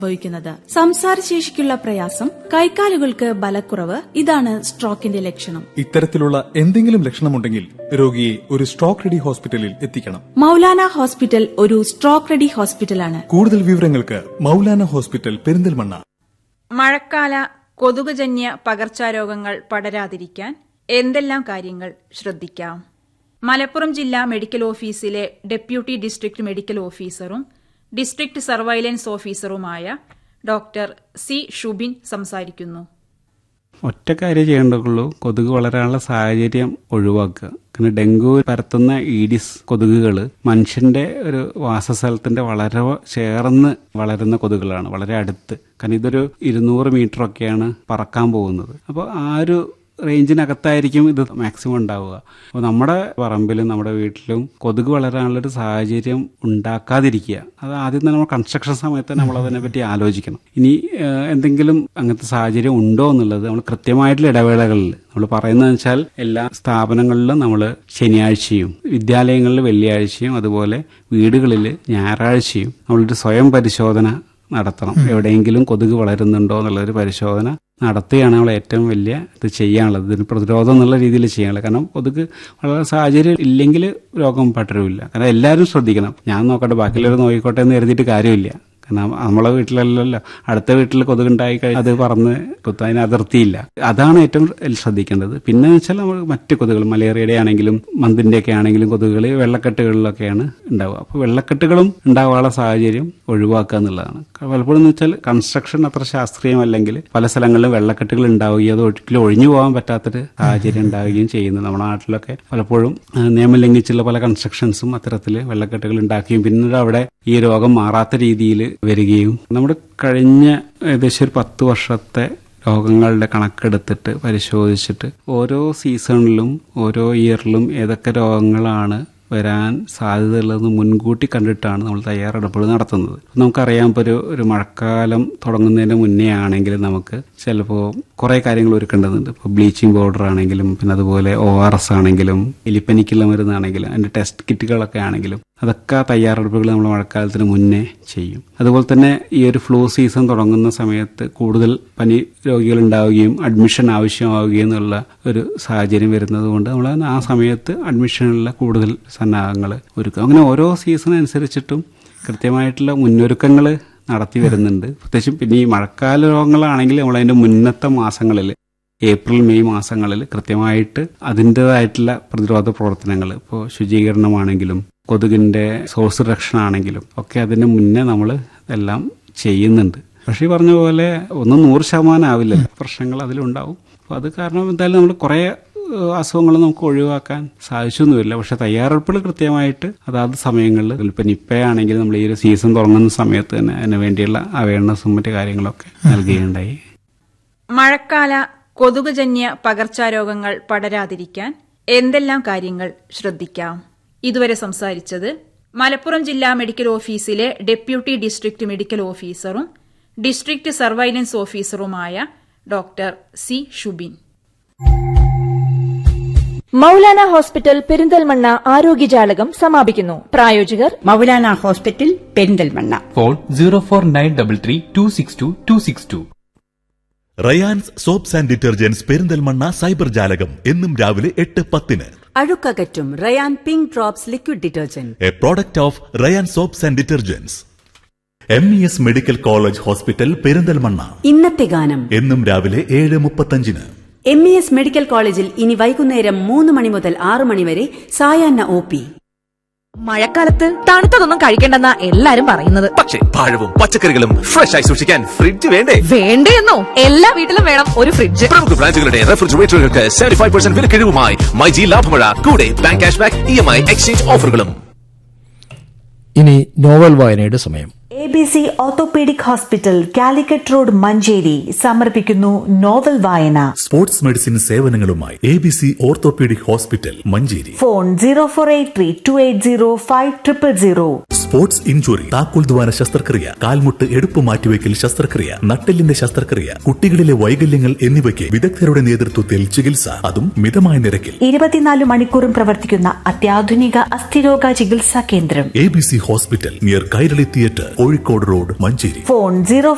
സംഭവിക്കുന്നത് സംസാരശേഷിക്കുള്ള പ്രയാസം കൈക്കാലുകൾക്ക് ബലക്കുറവ് ഇതാണ് സ്ട്രോക്കിന്റെ ലക്ഷണം ഇത്തരത്തിലുള്ള എന്തെങ്കിലും ലക്ഷണമുണ്ടെങ്കിൽ രോഗിയെ ഒരു സ്ട്രോക്ക് റെഡി ഹോസ്പിറ്റലിൽ എത്തിക്കണം മൗലാന ഹോസ്പിറ്റൽ ഒരു സ്ട്രോക്ക് റെഡി ഹോസ്പിറ്റലാണ് കൂടുതൽ വിവരങ്ങൾക്ക് മൗലാന ഹോസ്പിറ്റൽ പെരിന്തൽമണ്ണ മഴക്കാല കൊതുകുജന്യ പകർച്ചാരോഗങ്ങൾ പടരാതിരിക്കാൻ എന്തെല്ലാം കാര്യങ്ങൾ ശ്രദ്ധിക്കാം മലപ്പുറം ജില്ലാ മെഡിക്കൽ ഓഫീസിലെ ഡെപ്യൂട്ടി ഡിസ്ട്രിക്ട് മെഡിക്കൽ ഓഫീസറും ഡിസ്ട്രിക്ട് സർവൈലൻസ് ഓഫീസറുമായ ഡോക്ടർ സി ഷുബിൻ സംസാരിക്കുന്നു ഒറ്റ കാര്യം ചെയ്യേണ്ടതുള്ളൂ കൊതുക് വളരാനുള്ള സാഹചര്യം ഒഴിവാക്കുക കാരണം ഡെങ്കു പരത്തുന്ന ഈഡിസ് കൊതുകുകൾ മനുഷ്യന്റെ ഒരു വാസസ്ഥലത്തിന്റെ വളരെ ചേർന്ന് വളരുന്ന കൊതുകുകളാണ് വളരെ അടുത്ത് കാരണം ഇതൊരു ഇരുന്നൂറ് മീറ്റർ ഒക്കെയാണ് പറക്കാൻ പോകുന്നത് അപ്പോൾ ആ ഒരു റേഞ്ചിനകത്തായിരിക്കും ഇത് മാക്സിമം ഉണ്ടാവുക അപ്പോൾ നമ്മുടെ പറമ്പിലും നമ്മുടെ വീട്ടിലും കൊതുക് വളരാനുള്ളൊരു സാഹചര്യം ഉണ്ടാക്കാതിരിക്കുക അത് ആദ്യം തന്നെ നമ്മൾ കൺസ്ട്രക്ഷൻ സമയത്ത് നമ്മൾ അതിനെപ്പറ്റി ആലോചിക്കണം ഇനി ഏഹ്, എന്തെങ്കിലും അങ്ങനത്തെ സാഹചര്യം ഉണ്ടോ എന്നുള്ളത് നമ്മൾ കൃത്യമായിട്ടുള്ള ഇടവേളകളിൽ നമ്മൾ പറയുന്നത് വെച്ചാൽ എല്ലാ സ്ഥാപനങ്ങളിലും നമ്മൾ ശനിയാഴ്ചയും വിദ്യാലയങ്ങളിൽ വെള്ളിയാഴ്ചയും അതുപോലെ വീടുകളിൽ ഞായറാഴ്ചയും നമ്മളൊരു സ്വയം പരിശോധന നടത്തണം എവിടെയെങ്കിലും കൊതുക് വളരുന്നുണ്ടോ എന്നുള്ളൊരു പരിശോധന നടത്തുകയാണ് നമ്മൾ ഏറ്റവും വലിയ ഇത് ചെയ്യാനുള്ളത് ഇതിന് പ്രതിരോധം എന്നുള്ള രീതിയിൽ ചെയ്യാനുള്ളത് കാരണം കൊതുക് വളരെ സാഹചര്യം ഇല്ലെങ്കിൽ രോഗം പടരുമില്ല കാരണം എല്ലാവരും ശ്രദ്ധിക്കണം ഞാൻ നോക്കട്ടെ ബാക്കിയുള്ളവർ നോക്കിക്കോട്ടെ എന്ന് കരുതിയിട്ട് കാര്യമില്ല കാരണം നമ്മളെ വീട്ടിലല്ലല്ലോ അടുത്ത വീട്ടിൽ കൊതുകുണ്ടായി കഴിഞ്ഞാൽ അത് പറന്ന് കുത്തും അതിന് അതിർത്തിയില്ല അതാണ് ഏറ്റവും ശ്രദ്ധിക്കേണ്ടത് പിന്നെ വെച്ചാൽ നമ്മൾ മറ്റ് കൊതുകുകൾ മലേറിയയുടെ ആണെങ്കിലും മന്തിന്റെ ഒക്കെ ആണെങ്കിലും കൊതുകുകൾ വെള്ളക്കെട്ടുകളിലൊക്കെയാണ് ഉണ്ടാവുക അപ്പോൾ വെള്ളക്കെട്ടുകളും ഉണ്ടാവാനുള്ള സാഹചര്യം ഒഴിവാക്കുക എന്നുള്ളതാണ് പലപ്പോഴും എന്ന് വെച്ചാൽ കൺസ്ട്രക്ഷൻ അത്ര ശാസ്ത്രീയമല്ലെങ്കിൽ പല സ്ഥലങ്ങളിലും വെള്ളക്കെട്ടുകൾ ഉണ്ടാവുകയും അത് ഒരിക്കലും ഒഴിഞ്ഞു പോകാൻ പറ്റാത്തൊരു സാഹചര്യം ഉണ്ടാവുകയും ചെയ്യുന്നു നമ്മുടെ നാട്ടിലൊക്കെ പലപ്പോഴും ആ, നിയമം ലംഘിച്ചുള്ള പല കൺസ്ട്രക്ഷൻസും അത്തരത്തിൽ വെള്ളക്കെട്ടുകൾ ഉണ്ടാക്കുകയും പിന്നീട് അവിടെ ഈ രോഗം മാറാത്ത രീതിയിൽ വരികയും നമ്മുടെ കഴിഞ്ഞ ഏകദേശം ഒരു പത്ത് വർഷത്തെ രോഗങ്ങളുടെ കണക്കെടുത്തിട്ട് പരിശോധിച്ചിട്ട് ഓരോ സീസണിലും ഓരോ ഇയറിലും ഏതൊക്കെ രോഗങ്ങളാണ് വരാൻ സാധ്യതയുള്ളതെന്ന് മുൻകൂട്ടി കണ്ടിട്ടാണ് നമ്മൾ തയ്യാറെടുപ്പുകൾ നടത്തുന്നത് നമുക്കറിയാം ഇപ്പോൾ ഒരു ഒരു മഴക്കാലം തുടങ്ങുന്നതിന് മുന്നേ ആണെങ്കിൽ നമുക്ക് ചിലപ്പോൾ കുറേ കാര്യങ്ങൾ ഒരുക്കേണ്ടതുണ്ട് ഇപ്പോൾ ബ്ലീച്ചിങ് പൗഡർ ആണെങ്കിലും പിന്നെ അതുപോലെ ഒ ആർ എസ് ആണെങ്കിലും എലിപ്പനിക്കുള്ള മരുന്നാണെങ്കിലും അതിൻ്റെ ടെസ്റ്റ് കിറ്റുകളൊക്കെ ആണെങ്കിലും അതൊക്കെ ആ തയ്യാറെടുപ്പുകൾ നമ്മൾ മഴക്കാലത്തിന് മുന്നേ ചെയ്യും അതുപോലെ തന്നെ ഈ ഒരു ഫ്ലൂ സീസൺ തുടങ്ങുന്ന സമയത്ത് കൂടുതൽ പനി രോഗികൾ ഉണ്ടാവുകയും അഡ്മിഷൻ ആവശ്യമാവുകയും എന്നുള്ള ഒരു സാഹചര്യം വരുന്നത് കൊണ്ട് നമ്മൾ ആ സമയത്ത് അഡ്മിഷനുള്ള കൂടുതൽ സന്നാഹങ്ങൾ ഒരുക്കും അങ്ങനെ ഓരോ സീസൺ അനുസരിച്ചിട്ടും കൃത്യമായിട്ടുള്ള മുന്നൊരുക്കങ്ങൾ നടത്തി വരുന്നുണ്ട് പ്രത്യേകിച്ചും പിന്നെ ഈ മഴക്കാല രോഗങ്ങളാണെങ്കിൽ നമ്മൾ അതിന്റെ മുന്നത്തെ മാസങ്ങളിൽ ഏപ്രിൽ മെയ് മാസങ്ങളിൽ കൃത്യമായിട്ട് അതിൻ്റെതായിട്ടുള്ള പ്രതിരോധ പ്രവർത്തനങ്ങൾ ഇപ്പോൾ ശുചീകരണമാണെങ്കിലും കൊതുകിന്റെ സോഴ്സ് റിഡക്ഷൻ ആണെങ്കിലും ഒക്കെ അതിന് മുന്നേ നമ്മൾ എല്ലാം ചെയ്യുന്നുണ്ട് പക്ഷേ ഈ പറഞ്ഞ പോലെ ഒന്നും നൂറ് ശതമാനം ആവില്ല പ്രശ്നങ്ങൾ അതിലുണ്ടാവും അപ്പോൾ അത് കാരണം എന്തായാലും നമ്മൾ കുറേ ഏഹ്, അസുഖങ്ങൾ നമുക്ക് ഒഴിവാക്കാൻ സാധിച്ചൊന്നുമില്ല പക്ഷെ തയ്യാറെടുപ്പുകൾ കൃത്യമായിട്ട് അതാത് സമയങ്ങളിൽ ഇപ്പം നിപ്പയാണെങ്കിൽ നമ്മൾ ഈ ഒരു സീസൺ തുടങ്ങുന്ന സമയത്ത് തന്നെ അതിന് വേണ്ടിയുള്ള അവയർനെസ്സും മറ്റു കാര്യങ്ങളൊക്കെ നൽകുകയുണ്ടായി മഴക്കാല കൊതുകുജന്യ പകർച്ചാരോഗങ്ങൾ പടരാതിരിക്കാൻ എന്തെല്ലാം കാര്യങ്ങൾ ശ്രദ്ധിക്കാം ഇതുവരെ സംസാരിച്ചത് മലപ്പുറം ജില്ലാ മെഡിക്കൽ ഓഫീസിലെ ഡെപ്യൂട്ടി ഡിസ്ട്രിക്ട് മെഡിക്കൽ ഓഫീസറും ഡിസ്ട്രിക്ട് സർവൈലൻസ് ഓഫീസറുമായ doctor C Shubin Maulana hospital Perinthalmanna ആരോഗ്യജാലകം സമാപിക്കുന്നു പ്രായോജകർ Maulana hospital Perinthalmanna phone zero four nine double three two six two two six two Rayan's soaps and detergents Perinthalmanna cyber ജാലകം എന്നും രാവിലെ എട്ട് പത്തിന് അഴുക്കകറ്റും Rayan pink drops liquid detergent a product of Rayan soaps and detergents M E S medical college hospital Perinthalmanna ഇന്നത്തെ ഗാനം എന്നും രാവിലെ ഏഴ് മുപ്പത്തഞ്ചിന് എം ഇ എസ് മെഡിക്കൽ കോളേജിൽ ഇനി വൈകുന്നേരം മൂന്ന് മണി മുതൽ ആറ് മണി വരെ സായാഹ്ന ഒ പി മഴക്കാലത്ത് തണുത്തതൊന്നും കഴിക്കണ്ടെന്നാ എല്ലാരും പറയുന്നത് പക്ഷേ പഴവും പച്ചക്കറികളും ഫ്രഷ് ആയി സൂക്ഷിക്കാൻ ഫ്രിഡ്ജ് വേണ്ടേ വേണ്ടേന്നോ എല്ലാ വീട്ടിലും വേണം ഒരു ഫ്രിഡ്ജ് പ്രമുഖ ബ്രാൻഡുകളുടെ റെഫ്രിജറേറ്ററുകൾക്ക് സെവന്റി ഫൈവ് പെർസെന്റ് വിലക്കിഴിവുമായി മൈജി ലാഭമഴ കൂടെ bank cash back E M I exchange ഓഫറുകളും ഇനി നോവൽ വായനയുടെ സമയം A B C orthopaedic hospital Calicut road Manjeri സമർപ്പിക്കുന്നു നോവൽ വായന സ്പോർട്സ് മെഡിസിൻ സേവനങ്ങളുമായി A B C orthopaedic hospital Manjeri phone zero four eight three two eight zero five triple zero sports injury താക്കോൽ ദ്വാര ശസ്ത്രക്രിയ കാൽമുട്ട് എടുപ്പ് മാറ്റിവെക്കൽ ശസ്ത്രക്രിയ നട്ടെല്ലിന്റെ ശസ്ത്രക്രിയ കുട്ടികളിലെ വൈകല്യങ്ങൾ എന്നിവയ്ക്ക് വിദഗ്ധരുടെ നേതൃത്വത്തിൽ ചികിത്സ അതും മിതമായ നിരക്കിൽ ഇരുപത്തിനാല് മണിക്കൂറും പ്രവർത്തിക്കുന്ന അത്യാധുനിക അസ്ഥിരോഗ ചികിത്സാ കേന്ദ്രം A B C hospital near Kairali theatre Kozhikode road Manjeri phone zero